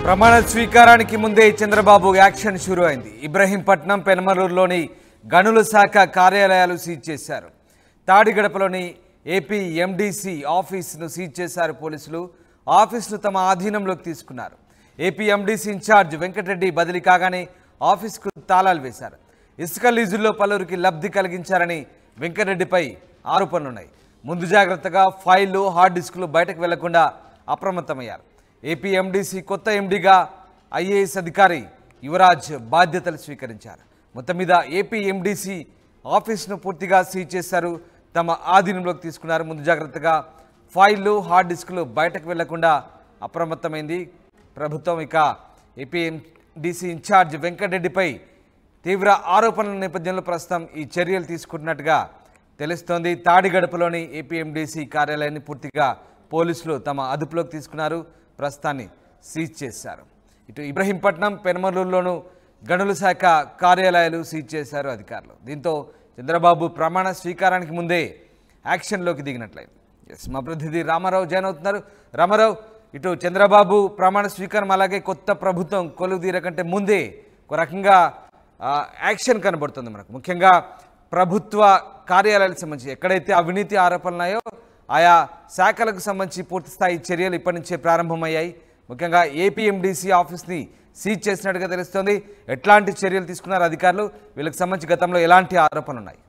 ప్రమాణ స్వీకారానికి ముందే చంద్రబాబు యాక్షన్ షురు అయింది ఇబ్రహీంపట్నం పెనమలూరులోని గనుల శాఖ కార్యాలయాలు సీజ్ చేశారు తాడిగడపలోని ఏపీ ఎండీసీ ఆఫీసును సీజ్ చేశారు పోలీసులు ఆఫీసును తమ ఆధీనంలోకి తీసుకున్నారు ఏపీ ఎండీసీ ఇన్ఛార్జ్ వెంకటరెడ్డి బదిలీ కాగానే ఆఫీసుకు తాళాలు వేశారు ఇసుక లీజుల్లో పలువురికి లబ్ధి కలిగించారని వెంకటరెడ్డిపై ఆరోపణలున్నాయి ముందు జాగ్రత్తగా ఫైళ్లు హార్డ్ డిస్కులు బయటకు వెళ్లకుండా అప్రమత్తమయ్యారు ఏపీ ఎండీసీ కొత్త ఎండీగా ఐఏఎస్ అధికారి యువరాజ్ బాధ్యతలు స్వీకరించారు మొత్తం మీద ఏపీ ఎండీసీ ఆఫీస్ను పూర్తిగా సీజ్ చేశారు తమ ఆధీనంలోకి తీసుకున్నారు ముందు జాగ్రత్తగా ఫైళ్లు హార్డ్ డిస్కులు బయటకు వెళ్లకుండా అప్రమత్తమైంది ప్రభుత్వం ఇక ఏపీ ఎండీసీ ఇన్ఛార్జ్ వెంకటరెడ్డిపై తీవ్ర ఆరోపణల నేపథ్యంలో ప్రస్తుతం ఈ చర్యలు తీసుకుంటున్నట్టుగా తెలుస్తోంది తాడిగడపలోని ఏపీఎండీసీ కార్యాలయాన్ని పూర్తిగా పోలీసులు తమ అదుపులోకి తీసుకున్నారు ప్రస్తుతాన్ని సీజ్ చేశారు ఇటు ఇబ్రహీంపట్నం పెనమలూరులోనూ గనుల శాఖ కార్యాలయాలు సీజ్ చేశారు అధికారులు దీంతో చంద్రబాబు ప్రమాణ స్వీకారానికి ముందే యాక్షన్లోకి దిగినట్లయింది ఎస్ మా ప్రతినిధి రామారావు జాయిన్ అవుతున్నారు రామారావు ఇటు చంద్రబాబు ప్రమాణ స్వీకారం అలాగే కొత్త ప్రభుత్వం కొలువు తీరకంటే ముందే ఒక రకంగా ఆ, యాక్షన్ కనబడుతుంది మనకు ముఖ్యంగా ప్రభుత్వ కార్యాలయాలకు సంబంధించి ఎక్కడైతే అవినీతి ఆరోపణలు ఉన్నాయో ఆయా శాఖలకు సంబంధించి పూర్తి స్థాయి చర్యలు ఇప్పటి నుంచే ప్రారంభమయ్యాయి ముఖ్యంగా ఏపీఎండిసి ఆఫీస్ని సీజ్ చేసినట్టుగా తెలుస్తోంది ఎట్లాంటి చర్యలు తీసుకున్నారు అధికారులు వీళ్ళకి సంబంధించి గతంలో ఎలాంటి ఆరోపణలు ఉన్నాయి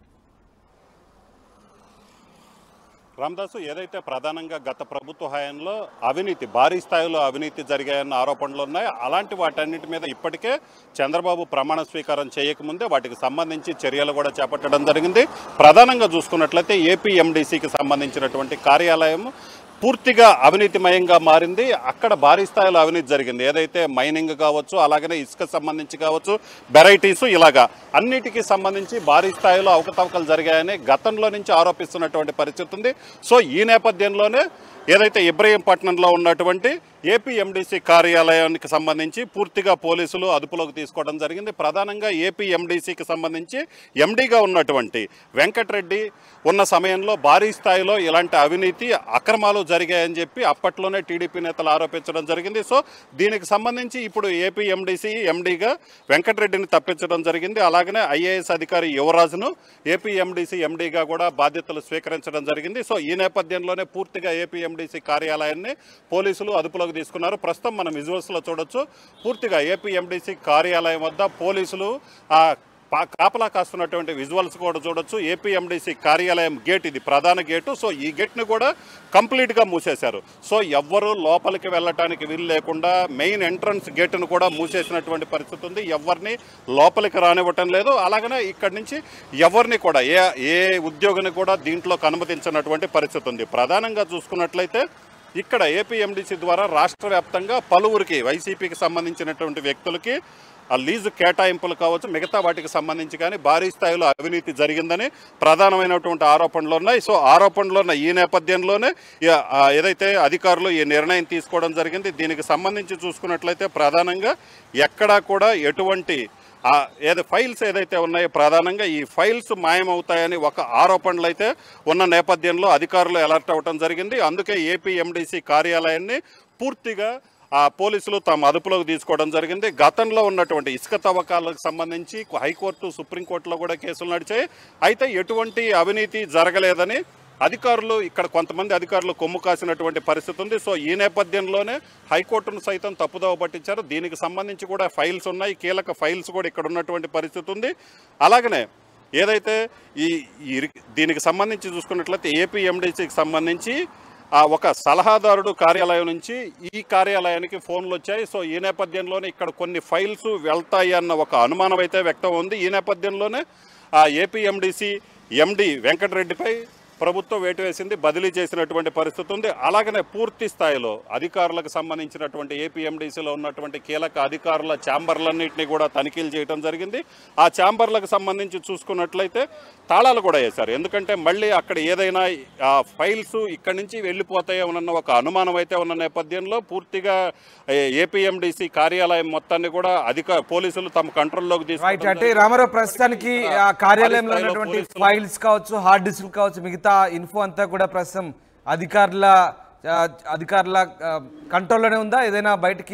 రామదాసు ఏదైతే ప్రధానంగా గత ప్రభుత్వ హయాంలో అవినీతి భారీ స్థాయిలో అవినీతి జరిగాయన్న ఆరోపణలు ఉన్నాయి అలాంటి వాటన్నిటి మీద ఇప్పటికే చంద్రబాబు ప్రమాణ స్వీకారం చేయకముందే వాటికి సంబంధించి చర్యలు కూడా చేపట్టడం జరిగింది ప్రధానంగా చూసుకున్నట్లయితే ఏపీ ఎండీసీకి సంబంధించినటువంటి కార్యాలయం పూర్తిగా అవినీతిమయంగా మారింది అక్కడ భారీ స్థాయిలో అవినీతి జరిగింది ఏదైతే మైనింగ్ కావచ్చు అలాగనే ఇసుక సంబంధించి కావచ్చు వెరైటీస్ ఇలాగా అన్నిటికీ సంబంధించి భారీ స్థాయిలో అవకతవకలు జరిగాయని గతంలో నుంచి ఆరోపిస్తున్నటువంటి పరిస్థితి ఉంది సో ఈ నేపథ్యంలోనే ఏదైతే ఇబ్రహీంపట్నంలో ఉన్నటువంటి ఏపీ ఎండీసీ కార్యాలయానికి సంబంధించి పూర్తిగా పోలీసులు అదుపులోకి తీసుకోవడం జరిగింది ప్రధానంగా ఏపీ ఎండీసీకి సంబంధించి ఎండీగా ఉన్నటువంటి వెంకటరెడ్డి ఉన్న సమయంలో భారీ స్థాయిలో ఇలాంటి అవినీతి అక్రమాలు జరిగాయని చెప్పి అప్పట్లోనే టీడీపీ నేతలు ఆరోపించడం జరిగింది సో దీనికి సంబంధించి ఇప్పుడు ఏపీ ఎండీసీ ఎండీగా వెంకటరెడ్డిని తప్పించడం జరిగింది అలాగనే ఐఏఎస్ అధికారి యువరాజును ఏపీ ఎండీసీ ఎండీగా కూడా బాధ్యతలు స్వీకరించడం జరిగింది సో ఈ నేపథ్యంలోనే పూర్తిగా ఏపీ ఎండీసీ కార్యాలయాన్ని పోలీసులు అదుపులోకి తీసుకున్నారు ప్రస్తుతం మనం విజువల్స్లో చూడొచ్చు పూర్తిగా ఏపీ ఎండీసీ కార్యాలయం వద్ద పోలీసులు ఆ, పా- కాపలా కాస్తున్నటువంటి విజువల్స్ కూడా చూడొచ్చు ఏపీఎండిసి కార్యాలయం గేట్ ఇది ప్రధాన గేటు సో ఈ గేట్ని కూడా కంప్లీట్గా మూసేశారు సో ఎవ్వరూ లోపలికి వెళ్ళటానికి వీలు లేకుండా మెయిన్ ఎంట్రన్స్ గేటును కూడా మూసేసినటువంటి పరిస్థితి ఉంది ఎవరిని లోపలికి రానివ్వటం లేదు అలాగనే ఇక్కడి నుంచి ఎవరిని కూడా ఏ ఏ ఉద్యోగిని కూడా దీంట్లోకి అనుమతించినటువంటి పరిస్థితి ఉంది ప్రధానంగా చూసుకున్నట్లయితే ఇక్కడ ఏపీఎండిసి ద్వారా రాష్ట్ర వ్యాప్తంగా పలువురికి వైసీపీకి సంబంధించినటువంటి వ్యక్తులకి ఆ లీజు కేటాయింపులు కావచ్చు మిగతా వాటికి సంబంధించి కానీ భారీ స్థాయిలో అవినీతి జరిగిందని ప్రధానమైనటువంటి ఆరోపణలు ఉన్నాయి సో ఆరోపణలు ఉన్న ఈ నేపథ్యంలోనే ఈ- ఆ ఏదైతే అధికారులు ఈ నిర్ణయం తీసుకోవడం జరిగింది దీనికి సంబంధించి చూసుకున్నట్లయితే ప్రధానంగా ఎక్కడా కూడా ఎటువంటి ఆ ఏదో ఫైల్స్ ఏదైతే ఉన్నాయో ప్రధానంగా ఈ ఫైల్స్ మాయమవుతాయని ఒక ఆరోపణలు అయితే ఉన్న నేపథ్యంలో అధికారులు అలర్ట్ అవ్వడం జరిగింది అందుకే ఏపీ ఎండీసీ కార్యాలయాన్ని పూర్తిగా ఆ పోలీసులు తమ అదుపులోకి తీసుకోవడం జరిగింది గతంలో ఉన్నటువంటి ఇసుక తవ్వకాలకు సంబంధించి హైకోర్టు సుప్రీంకోర్టులో కూడా కేసులు నడిచాయి అయితే ఎటువంటి అవినీతి జరగలేదని అధికారులు ఇక్కడ కొంతమంది అధికారులు కొమ్ము కాసినటువంటి పరిస్థితి ఉంది సో ఈ నేపథ్యంలోనే హైకోర్టును సైతం తప్పుదోవ పట్టించారు దీనికి సంబంధించి కూడా ఫైల్స్ ఉన్నాయి కీలక ఫైల్స్ కూడా ఇక్కడ ఉన్నటువంటి పరిస్థితి ఉంది అలాగనే ఏదైతే ఈ ఈ రి- దీనికి సంబంధించి చూసుకున్నట్లయితే ఏపీ ఎండీసీకి సంబంధించి ఆ ఒక సలహాదారుడు కార్యాలయం నుంచి ఈ కార్యాలయానికి ఫోన్లు వచ్చాయి సో ఈ నేపథ్యంలోనే ఇక్కడ కొన్ని ఫైల్స్ వెళ్తాయి అన్న ఒక అనుమానం అయితే వ్యక్తం ఉంది ఈ నేపథ్యంలోనే ఆ ఏపీ ఎండీసీ ఎండి వెంకటరెడ్డిపై ప్రభుత్వం వేటు వేసింది బదిలీ చేసినటువంటి పరిస్థితి ఉంది అలాగనే పూర్తి స్థాయిలో అధికారులకు సంబంధించినటువంటి ఏపీఎండీసీలో ఉన్నటువంటి కీలక అధికారుల ఛాంబర్లన్నింటినీ కూడా తనిఖీలు చేయడం జరిగింది ఆ ఛాంబర్లకు సంబంధించి చూసుకున్నట్లయితే తాళాలు కూడా వేశారు ఎందుకంటే మళ్ళీ అక్కడ ఏదైనా ఆ ఫైల్స్ ఇక్కడి నుంచి వెళ్ళిపోతాయేమన్న ఒక అనుమానం అయితే ఉన్న నేపథ్యంలో పూర్తిగా ఏపీఎండీసీ కార్యాలయం మొత్తాన్ని కూడా అధిక పోలీసులు తమ కంట్రోల్లోకి రైట్ తీసుకు అంటే రామారావు ప్రస్తుతానికి ఆ కార్యాలయంలో భారీ స్థాయిలో ఉన్నటువంటి పోలీసులు- ఫైల్స్ కావచ్చు హార్డ్ డిస్క్ కావచ్చు మిగతా ఇన్ఫో అంతా కూడా ప్రస్తుతం అధికారుల ఆ, అధికారుల ఆ, కంట్రోల్లోనే ఉందా ఏదైనా బయటికి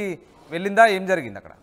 వెళ్ళిందా ఏం జరిగింది అక్కడ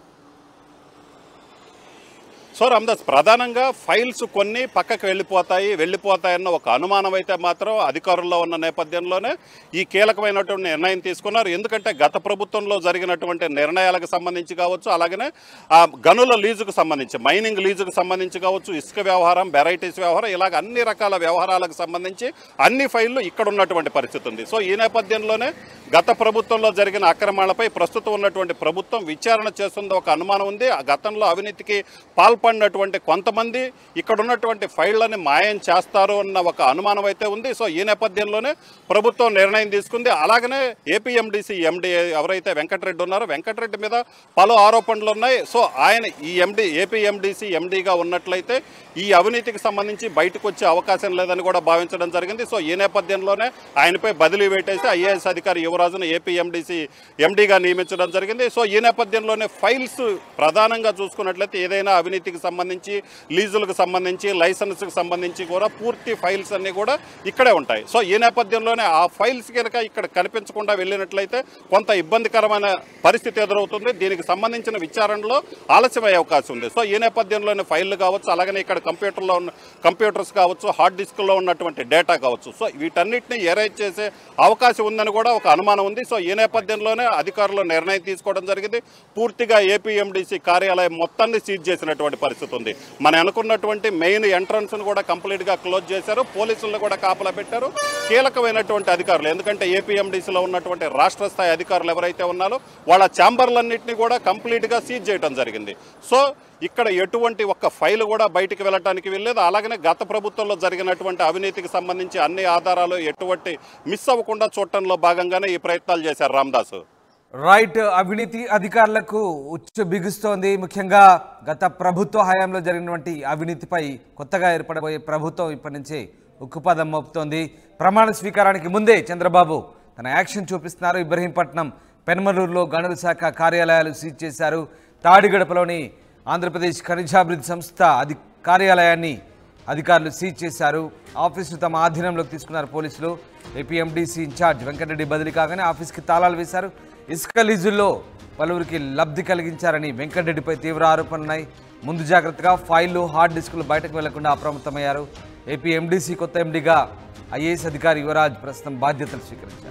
సో రామదాస్ ప్రధానంగా ఫైల్స్ కొన్ని పక్కకు వెళ్ళిపోతాయి వెళ్ళిపోతాయన్న ఒక అనుమానం అయితే మాత్రం అధికారుల్లో ఉన్న నేపథ్యంలోనే ఈ కీలకమైనటువంటి నిర్ణయం తీసుకున్నారు ఎందుకంటే గత ప్రభుత్వంలో జరిగినటువంటి నిర్ణయాలకు సంబంధించి కావచ్చు అలాగనే ఆ గనుల లీజుకు సంబంధించి మైనింగ్ లీజుకు సంబంధించి కావచ్చు ఇసుక వ్యవహారం వెరైటీస్ వ్యవహారం ఇలాగ అన్ని రకాల వ్యవహారాలకు సంబంధించి అన్ని ఫైళ్లు ఇక్కడ ఉన్నటువంటి పరిస్థితి ఉంది సో ఈ నేపథ్యంలోనే గత ప్రభుత్వంలో జరిగిన అక్రమాలపై ప్రస్తుతం ఉన్నటువంటి ప్రభుత్వం విచారణ చేస్తుంది ఒక అనుమానం ఉంది ఆ గతంలో అవినీతికి పాల్పడినటువంటి కొంతమంది ఇక్కడ ఉన్నటువంటి ఫైళ్లని మాయం చేస్తారు అన్న ఒక అనుమానం అయితే ఉంది సో ఈ నేపథ్యంలోనే ప్రభుత్వం నిర్ణయం తీసుకుంది అలాగనే ఏపీఎండిసి ఎండి ఎవరైతే వెంకటరెడ్డి ఉన్నారో వెంకటరెడ్డి మీద పలు ఆరోపణలు ఉన్నాయి సో ఆయన ఈ ఎండి ఏపీఎండిసి ఎండిగా ఉన్నట్లయితే ఈ అవినీతికి సంబంధించి బయటకు వచ్చే అవకాశం లేదని కూడా భావించడం జరిగింది సో ఈ నేపథ్యంలోనే ఆయనపై బదిలీ వేటేసి ఐఏఎస్ అధికారి యువరాజును ఏపీఎండిసి ఎండిగా నియమించడం జరిగింది సో ఈ నేపథ్యంలోనే ఫైల్స్ ప్రధానంగా చూసుకున్నట్లయితే ఏదైనా అవినీతికి సంబంధించి లీజులకు సంబంధించి లైసెన్స్కి సంబంధించి కూడా పూర్తి ఫైల్స్ అన్నీ కూడా ఇక్కడే ఉంటాయి సో ఈ నేపథ్యంలోనే ఆ ఫైల్స్ కనుక ఇక్కడ కనిపించకుండా వెళ్ళినట్లయితే కొంత ఇబ్బందికరమైన పరిస్థితి ఎదురవుతుంది దీనికి సంబంధించిన విచారణలో ఆలస్యమయ్యే అవకాశం ఉంది సో ఈ నేపథ్యంలోనే ఫైళ్లు కావచ్చు అలాగనే ఇక్కడ కంప్యూటర్లో ఉన్న కంప్యూటర్స్ కావచ్చు హార్డ్ డిస్క్లో ఉన్నటువంటి డేటా కావచ్చు సో వీటన్నిటిని ఎరేజ్ చేసే అవకాశం ఉందని కూడా ఒక అనుమానం ఉంది సో ఈ నేపథ్యంలోనే అధికారులు నిర్ణయం తీసుకోవడం జరిగింది పూర్తిగా ఏపీఎండిసి కార్యాలయం మొత్తాన్ని సీజ్ చేసినటువంటి పరిస్థితి ఉంది మనం అనుకున్నటువంటి మెయిన్ ఎంట్రన్స్ ను కూడా కంప్లీట్ గా క్లోజ్ చేశారు పోలీసులను కూడా కాపలా పెట్టారు కీలకమైనటువంటి అధికారులు ఎందుకంటే ఏపీఎండిసిలో ఉన్నటువంటి రాష్ట్ర స్థాయి అధికారులు ఎవరైతే ఉన్నారో వాళ్ళ ఛాంబర్లన్నింటినీ కూడా కంప్లీట్ గా సీజ్ చేయడం జరిగింది సో ఇక్కడ ఎటువంటి ఒక్క ఫైల్ కూడా బయటికి వెళ్ళడానికి వెళ్ళలేదు అలాగనే గత ప్రభుత్వంలో జరిగినటువంటి అవినీతికి సంబంధించి అన్ని ఆధారాలు ఎటువంటి మిస్ అవ్వకుండా చూడటంలో భాగంగానే ఈ ప్రయత్నాలు చేశారు రామ్దాస్ రైట్ అవినీతి అధికారులకు ఉచ్చు బిగుస్తోంది ముఖ్యంగా గత ప్రభుత్వ హయాంలో జరిగినటువంటి అవినీతిపై కొత్తగా ఏర్పడబోయే ప్రభుత్వం ఇప్పటి నుంచే ఉక్కుపదం మోపుతోంది ప్రమాణ స్వీకారానికి ముందే చంద్రబాబు తన యాక్షన్ చూపిస్తున్నారు ఇబ్రహీంపట్నం పెనమలూరులో గనుల శాఖ కార్యాలయాలు సీజ్ చేశారు తాడిగడపలోని ఆంధ్రప్రదేశ్ ఖనిజాభివృద్ధి సంస్థ అధి కార్యాలయాన్ని అధికారులు సీజ్ చేశారు ఆఫీసు తమ ఆధీనంలోకి తీసుకున్నారు పోలీసులు ఏపీఎండీసీ ఇన్ఛార్జ్ వెంకటరెడ్డి బదిలీ కాగానే ఆఫీస్కి తాళాలు వేశారు ఇసుక లీజుల్లో పలువురికి లబ్ధి కలిగించారని వెంకటరెడ్డిపై తీవ్ర ఆరోపణలున్నాయి ముందు జాగ్రత్తగా ఫైళ్లు హార్డ్ డిస్కులు బయటకు వెళ్లకుండా అప్రమత్తమయ్యారు ఏపీ ఎండీసీ కొత్త ఎండీగా ఐఏఎస్ అధికారి యువరాజ్ ప్రస్తుతం బాధ్యతలు స్వీకరించారు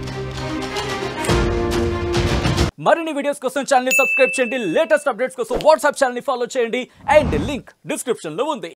మరిన్ని వీడియోస్ కోసం ఛానల్ ని సబ్స్క్రైబ్ చేయండి లేటెస్ట్ అప్డేట్స్ కోసం వాట్సాప్ ఛానల్ ని ఫాలో చేయండి అండ్ లింక్ డిస్క్రిప్షన్ లో ఉంది